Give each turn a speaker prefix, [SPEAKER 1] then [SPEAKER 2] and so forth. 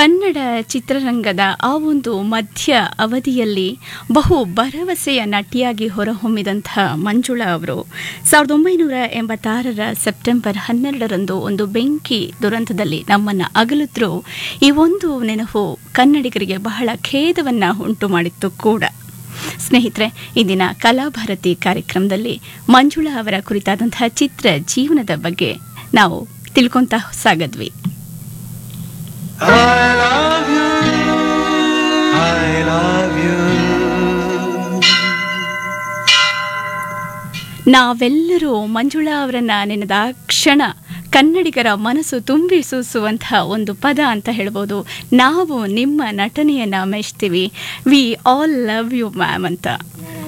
[SPEAKER 1] ಕನ್ನಡ ಚಿತ್ರರಂಗದ ಆ ಒಂದು ಮಧ್ಯ ಅವಧಿಯಲ್ಲಿ ಬಹು ಭರವಸೆಯ ನಟಿಯಾಗಿ ಹೊರಹೊಮ್ಮಿದಂಥ ಮಂಜುಳಾ ಅವರು ಸಾವಿರದ ಒಂಬೈನೂರ ಎಂಬತ್ತಾರರ ಸೆಪ್ಟೆಂಬರ್ ಹನ್ನೆರಡರಂದು ಒಂದು ಬೆಂಕಿ ದುರಂತದಲ್ಲಿ ನಮ್ಮನ್ನು ಅಗಲಿದ್ರು ಈ ಒಂದು ನೆನಪು ಕನ್ನಡಿಗರಿಗೆ ಬಹಳ ಖೇದವನ್ನು ಉಂಟು ಮಾಡಿತ್ತು ಕೂಡ ಸ್ನೇಹಿತರೆ ಇಂದಿನ ಕಲಾಭಾರತಿ ಕಾರ್ಯಕ್ರಮದಲ್ಲಿ ಮಂಜುಳಾ ಅವರ ಕುರಿತಾದಂತಹ ಚಿತ್ರ ಜೀವನದ ಬಗ್ಗೆ ನಾವು ತಿಳ್ಕೊಂತ ಸಾಗದ್ವಿ
[SPEAKER 2] I love you. I love you.
[SPEAKER 1] ನಾವೆಲ್ಲರೂ ಮಂಜುಳಾ ಅವರನ್ನ ನೆನೆದ ಕ್ಷಣ ಕನ್ನಡಿಗರ ಮನಸ್ಸು ತುಂಬಿ ಸೂಸುವಂತಹ ಒಂದು ಪದ ಅಂತ ಹೇಳ್ಬೋದು ನಾವು ನಿಮ್ಮ ನಟನೆಯನ್ನ ಮೆಚ್ತೀವಿ we all love you ma'am ಅಂತ